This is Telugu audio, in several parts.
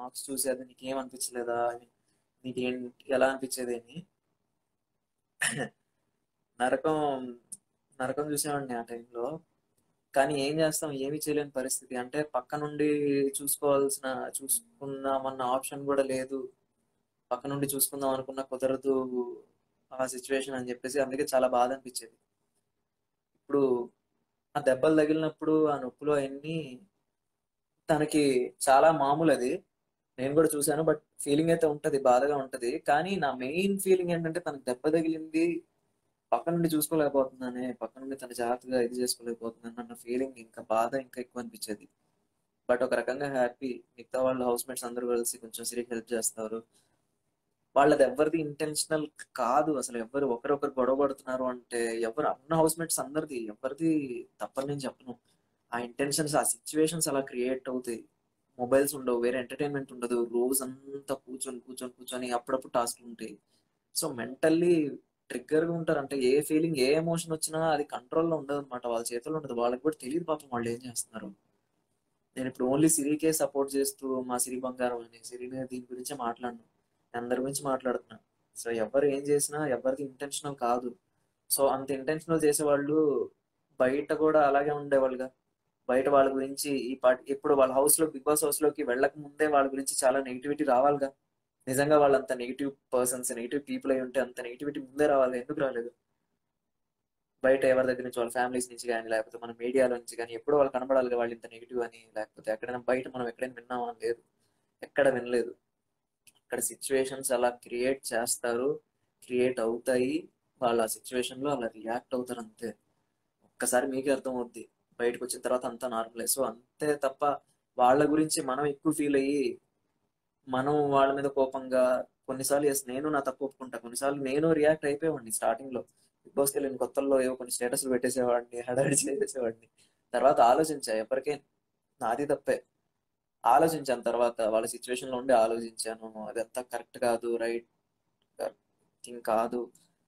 మార్క్స్ చూసి అది నీకేం అనిపించలేదా నీకు ఏం ఎలా అనిపించేది అని నరకం నరకం చూసేవాడిని ఆ టైంలో కానీ ఏం చేస్తాం ఏమీ చేయలేని పరిస్థితి అంటే పక్క నుండి చూసుకోవాల్సిన చూసుకుందామన్న ఆప్షన్ కూడా లేదు పక్క నుండి చూసుకుందాం అనుకున్నా కుదరదు ఆ సిచ్యువేషన్ అని చెప్పేసి అందుకే చాలా బాధ అనిపించేది ఇప్పుడు ఆ దెబ్బలు తగిలినప్పుడు ఆ నొప్పులు అవన్నీ తనకి చాలా మామూలు అది నేను కూడా చూశాను బట్ ఫీలింగ్ అయితే ఉంటది బాధగా ఉంటది కానీ నా మెయిన్ ఫీలింగ్ ఏంటంటే తనకు దెబ్బ తగిలింది పక్క నుండి చూసుకోలేకపోతున్నానే పక్క నుండి తన జాగ్రత్తగా ఇది చేసుకోలేకపోతున్నాను అన్న ఫీలింగ్ ఇంకా బాధ ఇంకా ఎక్కువ అనిపించేది బట్ ఒక రకంగా హ్యాపీ మిగతా వాళ్ళ హౌస్ మేట్స్ అందరూ కలిసి కొంచెం సిరికి హెల్ప్ చేస్తారు వాళ్ళది ఎవరిది ఇంటెన్షనల్ కాదు అసలు ఎవరు ఒకరొకరు గొడవ పడుతున్నారు అంటే ఎవరు అన్న హౌస్ మేట్స్ అందరిది ఎవరిది తప్పని నేను చెప్పను ఆ ఇంటెన్షన్స్ ఆ సిచ్యువేషన్స్ అలా క్రియేట్ అవుతాయి మొబైల్స్ ఉండవు వేరే ఎంటర్టైన్మెంట్ ఉండదు రోజంతా కూర్చొని కూర్చొని కూర్చొని అప్పుడప్పుడు టాస్క్లు ఉంటాయి సో మెంటల్లీ ట్రిగ్గర్గా ఉంటారు అంటే ఏ ఫీలింగ్ ఏ ఎమోషన్ వచ్చినా అది కంట్రోల్లో ఉండదు అనమాట వాళ్ళ చేతుల్లో ఉండదు వాళ్ళకి కూడా తెలియదు పాపం వాళ్ళు ఏం చేస్తున్నారు నేను ఇప్పుడు ఓన్లీ సిరికే సపోర్ట్ చేస్తూ మా సిరి బంగారం అని సిరిని దీని గురించే మాట్లాడను అందరి గురించి మాట్లాడుతున్నా సో ఎవరు ఏం చేసినా ఎవరిది ఇంటెన్షనల్ కాదు సో అంత ఇంటెన్షనల్ చేసేవాళ్ళు బయట కూడా అలాగే ఉండేవాళ్ళుగా బయట వాళ్ళ గురించి ఈ పాటి ఇప్పుడు వాళ్ళ హౌస్ లో బిగ్ బాస్ హౌస్ లోకి వెళ్ళక ముందే వాళ్ళ గురించి చాలా నెగిటివిటీ రావాలిగా నిజంగా వాళ్ళు అంత నెగిటివ్ పర్సన్స్ నెగిటివ్ పీపుల్ అయి ఉంటే అంత నెగిటివిటీ ముందే రావాలి ఎందుకు రాలేదు బయట ఎవరి దగ్గర నుంచి వాళ్ళ ఫ్యామిలీస్ నుంచి కానీ లేకపోతే మన మీడియాలో నుంచి కానీ ఎప్పుడు వాళ్ళు కనబడాలి వాళ్ళు ఇంత నెగిటివ్ అని లేకపోతే ఎక్కడైనా బయట మనం ఎక్కడైనా విన్నామా లేదు ఎక్కడ వినలేదు అక్కడ సిచ్యువేషన్స్ అలా క్రియేట్ చేస్తారు క్రియేట్ అవుతాయి వాళ్ళు ఆ సిచ్యువేషన్ లో అలా రియాక్ట్ అవుతారు అంతే ఒక్కసారి మీకే అర్థం అవుద్ది బయటకు వచ్చిన తర్వాత అంతా నార్మలే సో అంతే తప్ప వాళ్ళ గురించి మనం ఎక్కువ ఫీల్ అయ్యి మనం వాళ్ళ మీద కోపంగా కొన్నిసార్లు ఎస్ నేను నా తప్పు ఒప్పుకుంటా కొన్నిసార్లు నేను రియాక్ట్ అయిపోయేవాడిని స్టార్టింగ్ లో బిగ్ బాస్కి వెళ్ళిన కొత్తల్లో ఏవో కొన్ని స్టేటస్లు పెట్టేసేవాడిని హడాడి చేసేసేవాడిని తర్వాత ఆలోచించా ఎవరికే నాది తప్పే ఆలోచించాను తర్వాత వాళ్ళ సిచ్యువేషన్ లో ఉండి ఆలోచించాను అదంతా కరెక్ట్ కాదు రైట్ థింగ్ కాదు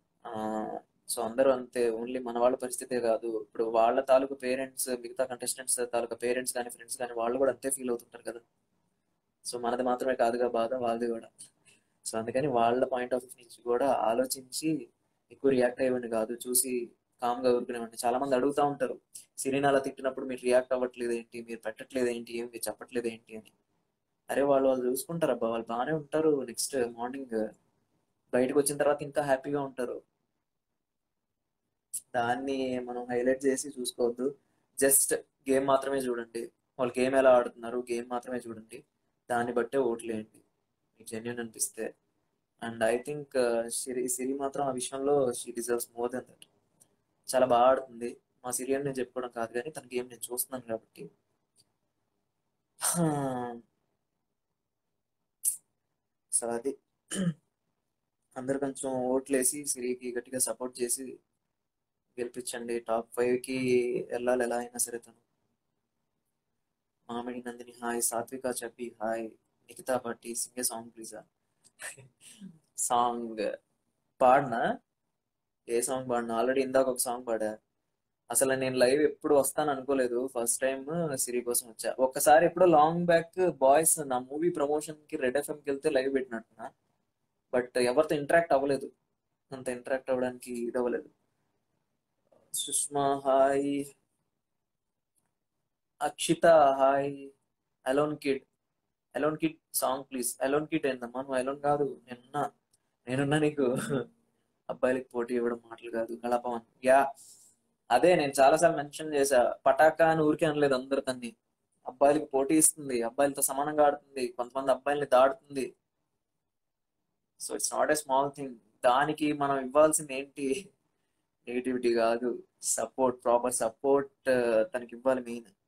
సో అందరూ అంతే ఓన్లీ మన వాళ్ళ పరిస్థితే కాదు ఇప్పుడు వాళ్ళ తాలూకు పేరెంట్స్ మిగతా కంటెస్టెంట్స్ తాలూకా పేరెంట్స్ కానీ ఫ్రెండ్స్ కానీ వాళ్ళు కూడా అంతే ఫీల్ అవుతుంటారు కదా సో మనది మాత్రమే కాదుగా బాధ వాళ్ళది కూడా సో అందుకని వాళ్ళ పాయింట్ ఆఫ్ వ్యూ నుంచి కూడా ఆలోచించి ఎక్కువ రియాక్ట్ అయ్యేవాడిని కాదు చూసి కామ్గా ఊరుకునేవాడిని చాలా మంది అడుగుతా ఉంటారు సిరీన్ అలా తిట్టినప్పుడు మీరు రియాక్ట్ అవ్వట్లేదు ఏంటి మీరు పెట్టట్లేదు ఏంటి ఏం మీరు చెప్పట్లేదు ఏంటి అని అరే వాళ్ళు వాళ్ళు చూసుకుంటారు అబ్బా వాళ్ళు బాగానే ఉంటారు నెక్స్ట్ మార్నింగ్ బయటకు వచ్చిన తర్వాత ఇంకా హ్యాపీగా ఉంటారు దాన్ని మనం హైలైట్ చేసి చూసుకోవద్దు జస్ట్ గేమ్ మాత్రమే చూడండి వాళ్ళు గేమ్ ఎలా ఆడుతున్నారు గేమ్ మాత్రమే చూడండి దాన్ని బట్టే ఓట్లు వేయండి మీకు జెన్యున్ అనిపిస్తే and I think Siri Siri మాత్రం ఆ విషయంలో she deserves more than that చాలా బాగా ఆడుతుంది మా సిరి అని నేను చెప్పుకోవడం కాదు కానీ తన గేమ్ నేను చూస్తున్నాను కాబట్టి సో అది అందరు కొంచెం ఓట్లు వేసి సిరికి గట్టిగా సపోర్ట్ చేసి గెలిపించండి టాప్ ఫైవ్ కి వెళ్ళాలి ఎలా అయినా సరే తను మామిడి నందిని హాయ్ సాత్విక చెప్పి hi Nikhita Bhatti sing a song ప్లీజా సాంగ్ పాడినా ఏ సాంగ్ పాడినా ఆల్రెడీ ఇందాక ఒక సాంగ్ పాడా అసలు నేను లైవ్ ఎప్పుడు వస్తాను అనుకోలేదు ఫస్ట్ టైం సిరి కోసం వచ్చా ఒక్కసారి ఎప్పుడో లాంగ్ బ్యాక్ బాయ్స్ నా మూవీ ప్రమోషన్ కి రెడ్ ఎఫ్ఎంకి వెళ్తే లైవ్ పెట్టినట్టున్నా బట్ ఎవరితో ఇంటరాక్ట్ అవ్వలేదు అంత ఇంటరాక్ట్ అవ్వడానికి ఇది అవ్వలేదు Sushma hi Akshita hi alone kid alone kid song please alone kid ఏందమ్మా నువ్వు అలోన్ కాదు నేనున్నా నేనున్నా నీకు అబ్బాయిలకి పోటీ ఇవ్వడం మాటలు కాదు కళాపవన్ యా అదే నేను చాలాసార్లు మెన్షన్ చేశా పటాకా అని ఊరికే అనలేదు అందరు తన్ని అబ్బాయిలకి పోటీ ఇస్తుంది అబ్బాయిలతో సమానంగా ఆడుతుంది కొంతమంది అబ్బాయిల్ని దాడుతుంది so it's not a small thing దానికి మనం ఇవ్వాల్సింది ఏంటి నెగిటివిటీ కాదు సపోర్ట్ ప్రాపర్ సపోర్ట్ తనకి ఇవ్వాలి మెయిన్